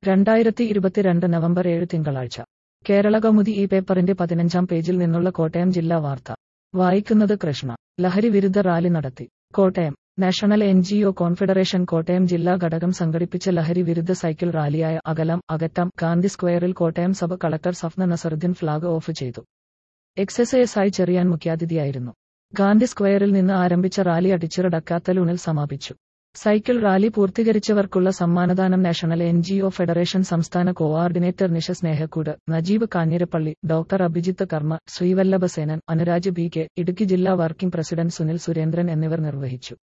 രണ്ടായിരത്തി ഇരുപത്തിരണ്ട് നവംബർ ഏഴ് തിങ്കളാഴ്ച കേരള കൗമുദി ഈ പേപ്പറിന്റെ പതിനഞ്ചാം പേജിൽ നിന്നുള്ള കോട്ടയം ജില്ലാ വാർത്ത വായിക്കുന്നത് കൃഷ്ണ ലഹരി വിരുദ്ധ റാലി നടത്തി Kottayam national N G O confederation Kottayam ജില്ലാ ഘടകം സംഘടിപ്പിച്ച ലഹരി വിരുദ്ധ സൈക്കിൾ റാലിയായ അകലം അകറ്റം ഗാന്ധി സ്ക്വയറിൽ Kottayam sub collector Safna Nasaruddin flag off ചെയ്തു എക്സസൈസ് ആയി ചെറിയാൻ മുഖ്യാതിഥിയായിരുന്നു ഗാന്ധി സ്ക്വയറിൽ നിന്ന് ആരംഭിച്ച റാലി അടിച്ചിറ ഡക്കാത്തലൂണിൽ സമാപിച്ചു സൈക്കിൾ റാലി പൂർത്തീകരിച്ചവർക്കുള്ള സമ്മാനദാനം national N G O federation സംസ്ഥാന coordinator Nisha Snehakkoodu Najeeb Kanjirappally doctor Abhijith Karma Sreevallabhasenan Anuraj B K Idukki ജില്ലാ വർക്കിംഗ് പ്രസിഡന്റ് സുനിൽ സുരേന്ദ്രൻ എന്നിവർ നിർവഹിച്ചു